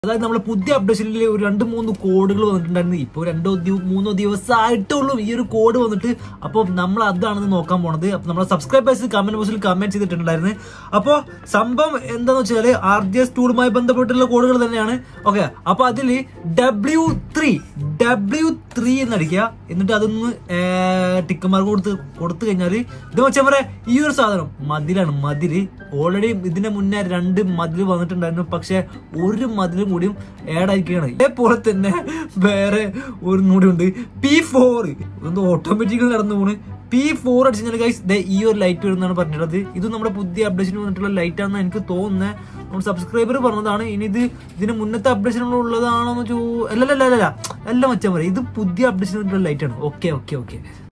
അതായത് നമ്മളെ പുതിയ അപ്ഡേഷനിൽ ഒരു രണ്ട് മൂന്ന് കോഡുകൾ വന്നിട്ടുണ്ടായിരുന്നു ഇപ്പോൾ രണ്ടോ ദി- മൂന്നോ ദിവസമായിട്ടുള്ളൂ ഈ ഒരു കോഡ് വന്നിട്ട് അപ്പോൾ നമ്മൾ അതാണെന്ന് നോക്കാൻ പോണത് അപ്പോൾ നമ്മളെ സബ്സ്ക്രൈബേഴ്സ് കമന്റ് ബോക്സിൽ കമന്റ് ചെയ്തിട്ടുണ്ടായിരുന്നു അപ്പോൾ സംഭവം എന്താന്ന് വെച്ചാൽ ആർ ജി എസ് ടൂളുമായി ബന്ധപ്പെട്ടുള്ള കോഡുകൾ തന്നെയാണ് ഓക്കെ അപ്പോൾ അതിൽ ഡബ്ല്യു ത്രീ ഡബ്ല്യു ത്രീ എന്നടിക്കുക എന്നിട്ട് അതൊന്ന് ടിക്ക് മാർക്ക് കൊടുത്ത് കൊടുത്തു കഴിഞ്ഞാൽ ഇത് വെച്ചാൽ പറയാ ഈ ഒരു സാധനം മതിലാണ് മതില് ഓൾറെഡി ഇതിന്റെ മുന്നേ രണ്ട് മതിൽ വന്നിട്ടുണ്ടായിരുന്നു പക്ഷെ ഒരു മതിലും കൂടിയും ആഡ് ആയിരിക്കുകയാണ് ഇതേപോലെ തന്നെ വേറെ ഒരു കൂടി ഉണ്ട് പി ഫോർ ഇതൊന്ന് ഓട്ടോമാറ്റിക്കലി നടന്നു പോണ് പി ഫോർ അടിച്ചു കഴിഞ്ഞാൽ ഗൈസ് ദേ ഈ ഒരു ലൈറ്റ് വരുന്നതാണ് പറഞ്ഞിട്ടുള്ളത് ഇത് നമ്മുടെ പുതിയ അപ്ഡേഷൻ വന്നിട്ടുള്ള ലൈറ്റ് ആണെന്ന് എനിക്ക് തോന്നുന്നത് നമ്മൾ സബ്സ്ക്രൈബർ പറഞ്ഞതാണ് ഇനി ഇത് ഇതിന് മുന്നത്തെ അപ്ഡേഷനുകൾ ഉള്ളതാണോ എന്ന് ചോ അല്ലല്ല അല്ല അല്ല എല്ലാം വെച്ചാൽ മതി ഇത് പുതിയ അപ്ഡേഷൻ വന്നിട്ടുള്ള ലൈറ്റ് ആണ് ഓക്കെ ഓക്കെ ഓക്കെ